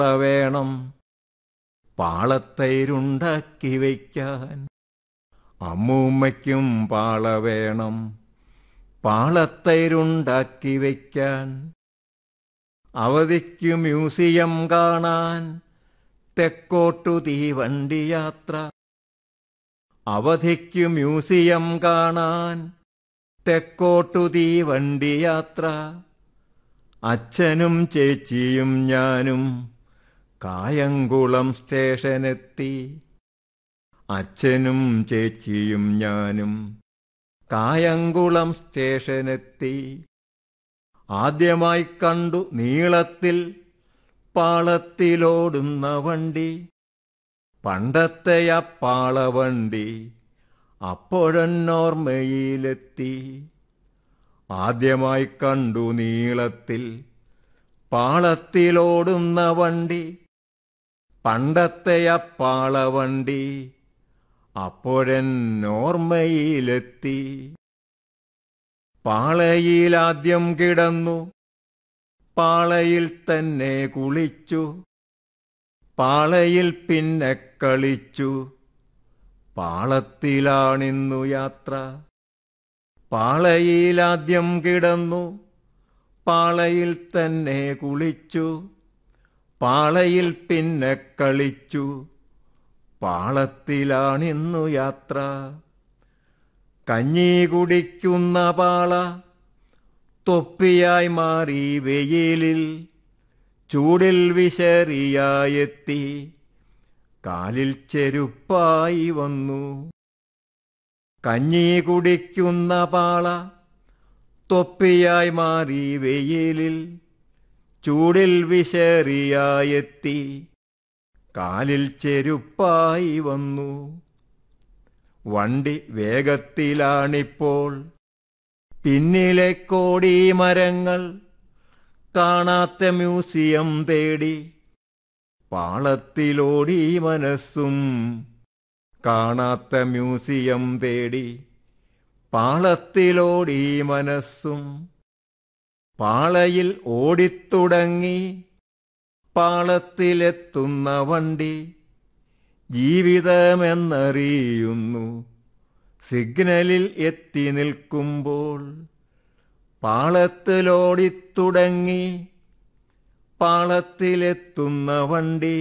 വേണം പാളത്തൈരുണ്ടാക്കി വയ്ക്കാൻ അമ്മൂമ്മയ്ക്കും പാള വേണം പാളത്തൈരുണ്ടാക്കി വയ്ക്കാൻ അവധിക്കു മ്യൂസിയം കാണാൻ തെക്കോട്ടു തീവണ്ടി യാത്ര അവധിക്കു മ്യൂസിയം കാണാൻ തെക്കോട്ടു തീവണ്ടി യാത്ര അച്ഛനും ചേച്ചിയും ഞാനും കായംകുളം സ്റ്റേഷനെത്തി അച്ഛനും ചേച്ചിയും ഞാനും കായംകുളം സ്റ്റേഷനെത്തി ആദ്യമായി കണ്ടു നീളത്തിൽ പാളത്തിലോടുന്ന വണ്ടി പണ്ടത്തെ ആ പാളവണ്ടി അപ്പോഴെന്നോർമ്മയിലെത്തി ആദ്യമായി കണ്ടു നീളത്തിൽ പാളത്തിലോടുന്ന വണ്ടി പണ്ടത്തെ ആ പാളവണ്ടി അപ്പോഴെന്നോർമ്മയിലെത്തി പാളയിലാദ്യം കിടന്നു പാളയിൽ തന്നെ കുളിച്ചു പാളയിൽ പിന്നെ കളിച്ചു പാളത്തിലാണിന്നു യാത്ര പാളയിലാദ്യം കിടന്നു പാളയിൽ തന്നെ കുളിച്ചു പാളയിൽ പിന്നെ കളിച്ചു പാളത്തിലാണിന്നു യാത്ര കഞ്ഞി കുടിക്കുന്ന പാള തൊപ്പിയായി മാറി വെയിലിൽ ചൂടിൽ വിശറിയായെത്തി കാലിൽ ചെരുപ്പായി വന്നു കഞ്ഞി കുടിക്കുന്ന പാള തൊപ്പിയായി മാറി വെയിലിൽ ചൂടിൽ വിശറിയായെത്തി കാലിൽ ചെരുപ്പായി വന്നു വണ്ടി വേഗത്തിലാണിപ്പോൾ പിന്നിലെ കോടി മരങ്ങൾ കാണാത്ത മ്യൂസിയം തേടി പാളത്തിലോടി മനസ്സും കാണാത്ത മ്യൂസിയം തേടി പാളത്തിലോടി മനസ്സും പാളയിൽ ഓടിത്തുടങ്ങി പാളത്തിലെത്തുന്ന വണ്ടി ജീവിതമെന്നറിയുന്നു സിഗ്നലിൽ എത്തി നിൽക്കുമ്പോൾ പാളത്തിലോടിത്തുടങ്ങി പാളത്തിലെത്തുന്ന വണ്ടി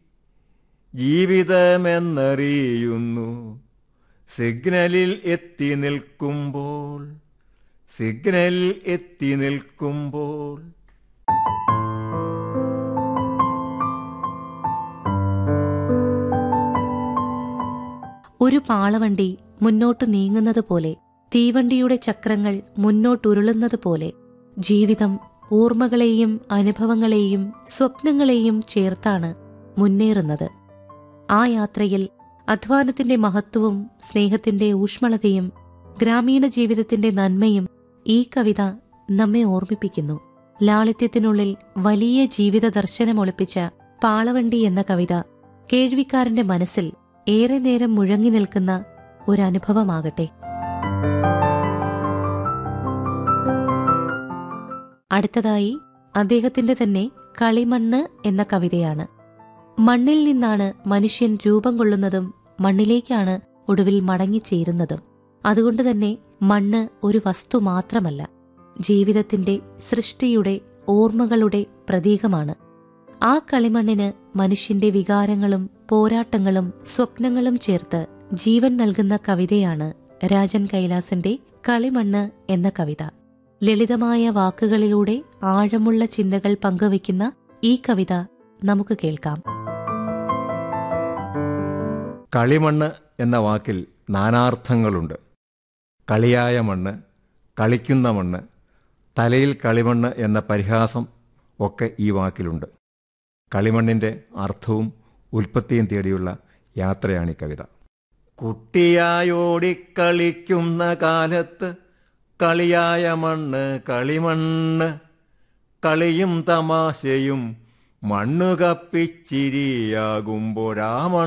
ജീവിതമെന്നറിയുന്നു സിഗ്നലിൽ എത്തി നിൽക്കുമ്പോൾ സിഗ്നലിൽ എത്തി നിൽക്കുമ്പോൾ ഒരു പാളവണ്ടി മുന്നോട്ട് നീങ്ങുന്നത് പോലെ തീവണ്ടിയുടെ ചക്രങ്ങൾ മുന്നോട്ടുരുളുന്നത് പോലെ ജീവിതം ഓർമ്മകളെയും അനുഭവങ്ങളെയും സ്വപ്നങ്ങളെയും ചേർത്താണ് മുന്നേറുന്നത് ആ യാത്രയിൽ അധ്വാനത്തിന്റെ മഹത്വവും സ്നേഹത്തിന്റെ ഊഷ്മളതയും ഗ്രാമീണ ജീവിതത്തിന്റെ നന്മയും ഈ കവിത നമ്മെ ഓർമ്മിപ്പിക്കുന്നു ലാളിത്യത്തിനുള്ളിൽ വലിയ ജീവിത ദർശനമൊളിപ്പിച്ച പാളവണ്ടി എന്ന കവിത കേൾവിക്കാരന്റെ മനസ്സിൽ ഏറെ നേരം മുഴങ്ങി നിൽക്കുന്ന ഒരനുഭവമാകട്ടെ അടുത്തതായി അദ്ദേഹത്തിന്റെ തന്നെ കളിമണ്ണ് എന്ന കവിതയാണ് മണ്ണിൽ നിന്നാണ് മനുഷ്യൻ രൂപം കൊള്ളുന്നതും മണ്ണിലേക്കാണ് ഒടുവിൽ മടങ്ങിച്ചേരുന്നതും അതുകൊണ്ട് തന്നെ മണ്ണ് ഒരു വസ്തു മാത്രമല്ല ജീവിതത്തിന്റെ സൃഷ്ടിയുടെ ഓർമ്മകളുടെ പ്രതീകമാണ് ആ കളിമണ്ണിന് മനുഷ്യന്റെ വികാരങ്ങളും പോരാട്ടങ്ങളും സ്വപ്നങ്ങളും ചേർത്ത് ജീവൻ നൽകുന്ന കവിതയാണ് രാജൻ കൈലാസന്റെ കളിമണ്ണ് എന്ന കവിത ലളിതമായ വാക്കുകളിലൂടെ ആഴമുള്ള ചിന്തകൾ പങ്കുവയ്ക്കുന്ന ഈ കവിത നമുക്ക് കേൾക്കാം കളിമണ്ണ് എന്ന വാക്കിൽ നാനാർത്ഥങ്ങളുണ്ട് കളിയായ മണ്ണ് കളിക്കുന്ന മണ്ണ് തലയിൽ കളിമണ്ണ് എന്ന പരിഹാസം ഒക്കെ ഈ വാക്കിലുണ്ട് കളിമണ്ണിൻ്റെ അർത്ഥവും ഉൽപ്പത്തിയും തേടിയുള്ള യാത്രയാണ് ഈ കവിത കുട്ടിയായോടിക്കളിക്കുന്ന കാലത്ത് കളിയായ മണ്ണ് കളിമണ്ണ് കളിയും തമാശയും മണ്ണു കപ്പിച്ചിരിയാകുമ്പോഴാ മണ്ണ്